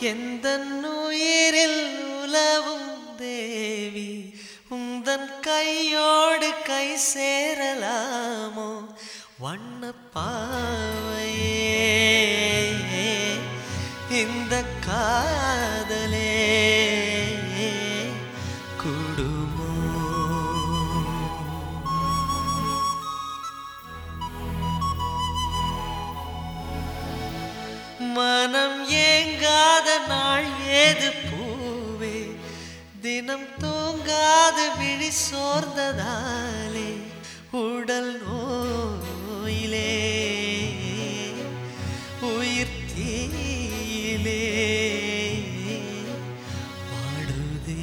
எந்த உயிரில் உலவும் தேவி உந்தன் கையோடு கை சேரலாமோ வண்ண பாவையே இந்த காதலே குடுமோ மனம் ஏங்காத நாள் ஏது பூவே தினம் தூங்காது விழி சோர்ந்ததாலே உடல் நோயிலே உயிர் தீயிலே வாடுதே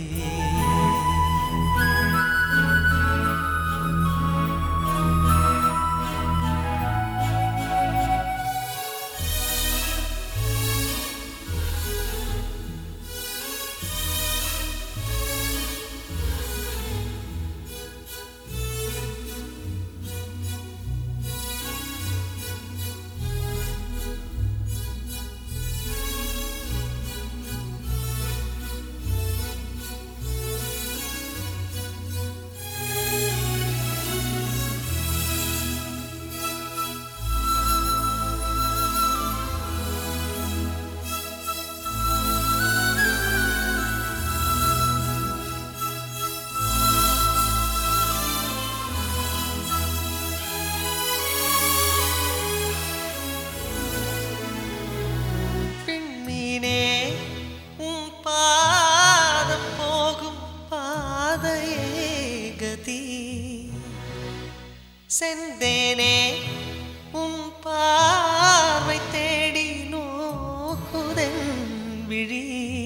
விண்மீனே உன் பாதம் போகும் பாதையே கதி செந்தேனே உன் பார்வை தேடி நோக்குதன் விழி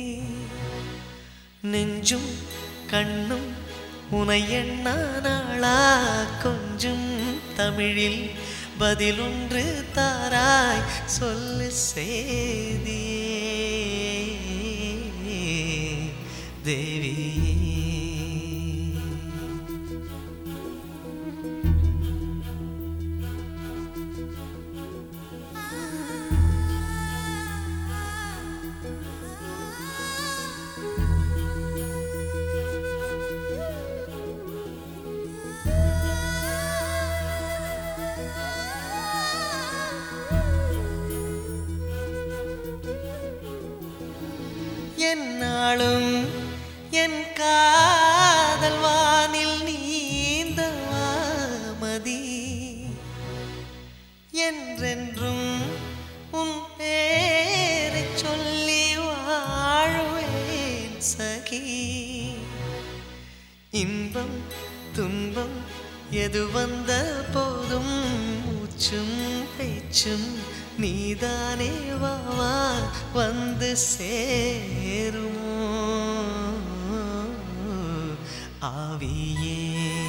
நெஞ்சும் கண்ணும் உனை எண்ண நாளா கொஞ்சம் தமிழில் பதிலொன்று தாராய் சொல்லு செய்தியே தேவி என்னாலும் என் காதல் வானில் நீந்தவாமதி என்றென்றும் உன் பேரைச் சொல்லி வாழ்வேன் சகி இன்பம் துன்பம் எது வந்த போதும் மூச்சும் பேச்சும் நீதானே வா வா வந்து சேருமோ ஆவியே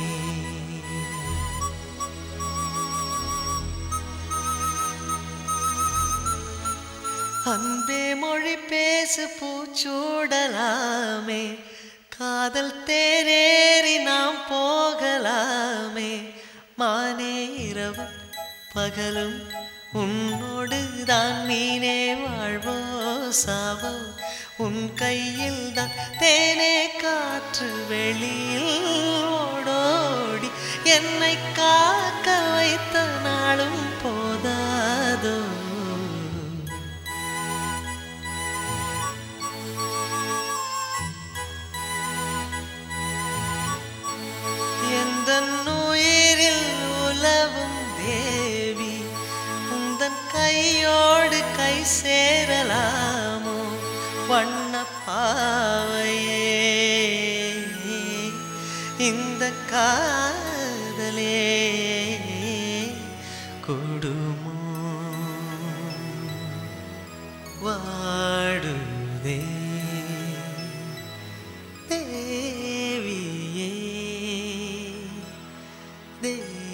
அன்பே மொழி பேசு பூச்சூடலாமே காதல் தேரேறி நாம் போகலாமே மானே இரவு பகலும் உன்னோடு தான் மீனே வாழ்வோ சாவோ உன் கையில் தான் தேனே காற்று வெளியில் ஓடோடி என்னை காக்க வைத்த நாளும் போதாதோ எந்த உயிரில் உலவும் தேவி உந்தன் கையோடு கை சேரலாமோ வண்ண பாவையே இந்த காதலே கொடுமோ வாடுதே தேவியே தேவி